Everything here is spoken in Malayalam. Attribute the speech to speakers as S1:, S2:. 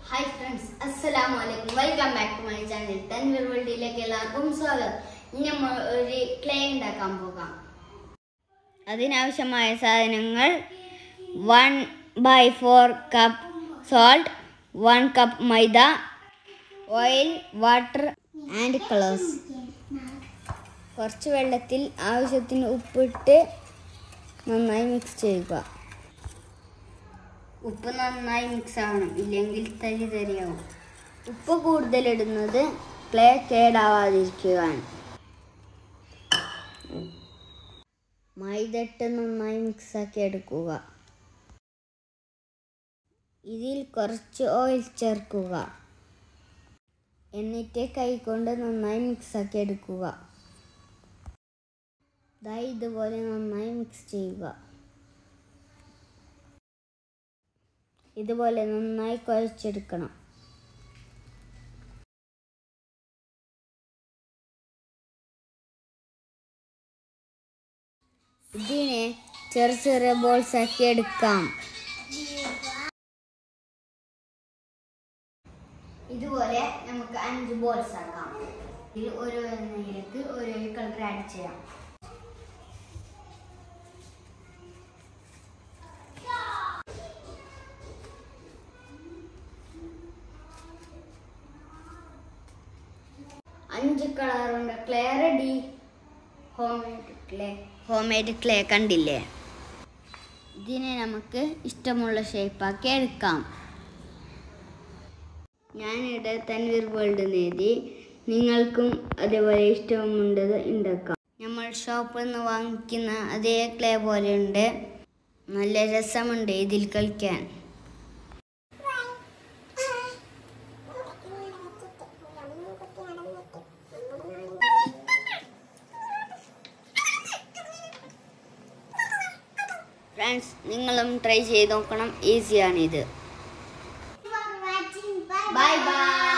S1: ഹായ് ഫ്രണ്ട്സ് അസ്സലാമു അലൈക്കും welcome back to my channel Tanveer വേൾഡിലേക്ക് എല്ലാവർക്കും സ്വാഗതം ഇനി നമ്മൾ ഒരു ക്ലേ ഉണ്ടാക്കാൻ പോകാം അതിനാവശ്യമായ സാധനങ്ങൾ one by four cup salt one cup maida oil water and colours കുറച്ച് വെള്ളത്തിൽ ആവശ്യത്തിന് ഉപ്പിട്ട് നന്നായി മിക്സ് ചെയ്യുക ഉപ്പ് നന്നായി മിക്സ് ആവണം ഇല്ലെങ്കിൽ തരി തരിയാവും ഉപ്പ് കൂടുതലിടുന്നത് ക്ലേ കേടാവാതിരിക്കുകയാണ് മൈദട്ട് നന്നായി മിക്സാക്കി എടുക്കുക ഇതിൽ കുറച്ച് ഓയിൽ ചേർക്കുക എന്നിട്ട് കൈകൊണ്ട് നന്നായി മിക്സാക്കി എടുക്കുക ദാ ഇതുപോലെ നന്നായി മിക്സ് ചെയ്യുക ഇതുപോലെ നന്നായി കുഴച്ചെടുക്കണം ഇതിനെ ചെറിയ ചെറിയ ബോൾസ് ആക്കി എടുക്കാം ഇതുപോലെ നമുക്ക് അഞ്ച് ബോൾസ് ആക്കാം ഇതിൽ ഓരോ എണ്ണയിലേക്ക് ഓരോ കളർ ആഡ് ചെയ്യാം അഞ്ച് കളറുണ്ട് clay ready homemade clay homemade clay കണ്ടില്ലേ ഇതിനെ നമുക്ക് ഇഷ്ടമുള്ള ഷേപ്പാക്കി എടുക്കാം ഞാനിവിടെ തൻവീർ വേൾഡ് നേടി നിങ്ങൾക്കും അതേപോലെ ഇഷ്ടമുണ്ടത് ഉണ്ടാക്കാം നമ്മൾ ഷോപ്പിൽ നിന്ന് വാങ്ങിക്കുന്ന അതേ ക്ലേ പോലെയുണ്ട് നല്ല രസമുണ്ട് ഇതിൽ കളിക്കാൻ ഫ്രണ്ട്സ് നിങ്ങളും ട്രൈ ചെയ്ത് നോക്കണം ഈസിയാണിത് ബൈ ബൈ